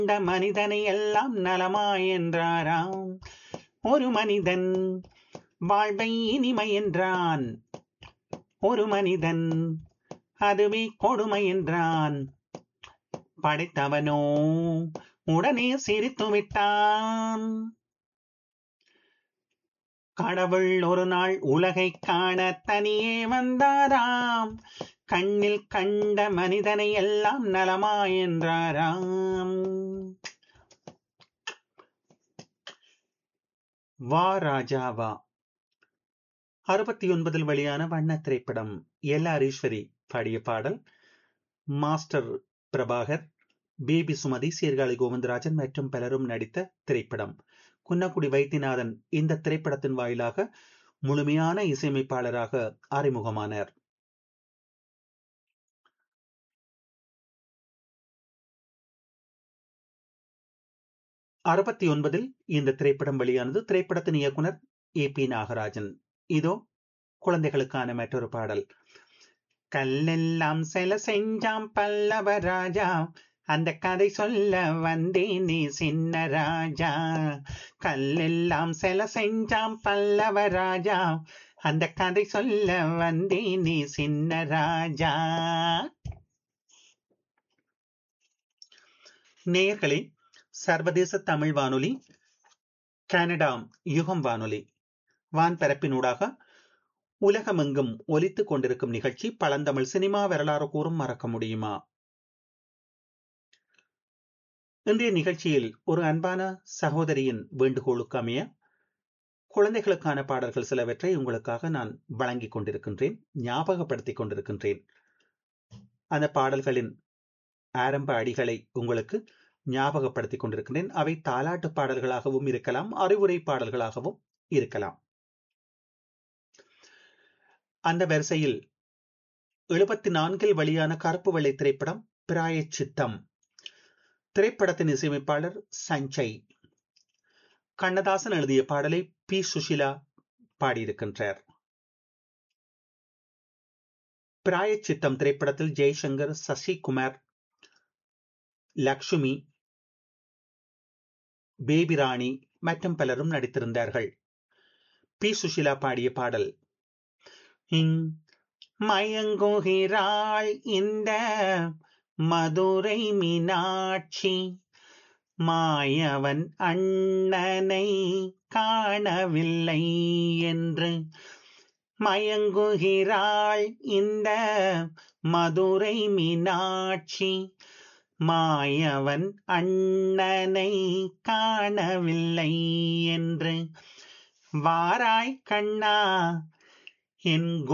கண்ட மனிதனை எல்லாம் நலமாய் என்றாராம் ஒரு மனிதன் வாழ்வை இனிமை என்றான் ஒரு மனிதன் அதுவே கொடுமை என்றான் படைத்தவனோ உடனே சிரித்து விட்டான் கடவுள் ஒரு நாள் உலகை காண தனியே வந்தாராம் கண்ணில் கண்ட மனிதனை எல்லாம் நலமா என்றாராம் வா ராஜா வா அறுபத்தி ஒன்பதில் வெளியான வண்ண திரைப்படம் எல் ஆர் ஈஸ்வரி பாடிய பாடல் மாஸ்டர் பிரபாகர் பேபி சுமதி சீர்காழி கோவிந்தராஜன் மற்றும் பலரும் நடித்த திரைப்படம் குன்னக்குடி வைத்தியநாதன் இந்த திரைப்படத்தின் வாயிலாக முழுமையான இசையமைப்பாளராக அறிமுகமானார் அறுபத்தி ஒன்பதில் இந்த திரைப்படம் வெளியானது திரைப்படத்தின் இயக்குனர் ஏ பி நாகராஜன் இதோ குழந்தைகளுக்கான மற்றொரு பாடல் கல்லெல்லாம் சில செஞ்சாம் பல்லவ ராஜா அந்த கதை சொல்ல வந்தேனே சின்ன ராஜா கல்லெல்லாம் சில செஞ்சாம் பல்லவ ராஜா அந்த கதை சொல்ல வந்தேனே சின்ன ராஜா நேயர்களே சர்வதேச தமிழ் வானொலி கனடா யுகம் வானொலி வான்பரப்பினூடாக உலகமெங்கும் ஒலித்துக் கொண்டிருக்கும் நிகழ்ச்சி பழந்தமிழ் சினிமா வரலாறு கூறும் மறக்க முடியுமா இன்றைய நிகழ்ச்சியில் ஒரு அன்பான சகோதரியின் வேண்டுகோளுக்கு அமைய குழந்தைகளுக்கான பாடல்கள் சிலவற்றை உங்களுக்காக நான் வழங்கிக் கொண்டிருக்கின்றேன் ஞாபகப்படுத்திக் கொண்டிருக்கின்றேன் அந்த பாடல்களின் ஆரம்ப அடிகளை உங்களுக்கு ஞாபகப்படுத்திக் கொண்டிருக்கின்றேன் அவை தாலாட்டு பாடல்களாகவும் இருக்கலாம் அறிவுரை பாடல்களாகவும் இருக்கலாம் அந்த வரிசையில் எழுபத்தி நான்கில் வெளியான கருப்பு வெள்ளை திரைப்படம் பிராயச்சித்தம் திரைப்படத்தின் இசையமைப்பாளர் சஞ்சய் கண்ணதாசன் எழுதிய பாடலை பி சுஷிலா பாடியிருக்கின்றார் பிராயச்சித்தம் திரைப்படத்தில் ஜெய்சங்கர் சசிகுமார் லக்ஷ்மி பேபி ராணி மற்றும் பலரும் நடித்திருந்தார்கள் பி சுஷிலா பாடிய பாடல் மயங்குகிறாள் இந்த மதுரை மீனாட்சி மாயவன் அண்ணனை காணவில்லை என்று மயங்குகிறாள் இந்த மதுரை மீனாட்சி மாயவன் அண்ணனை காணவில்லை என்று வாராய் கண்ணா என்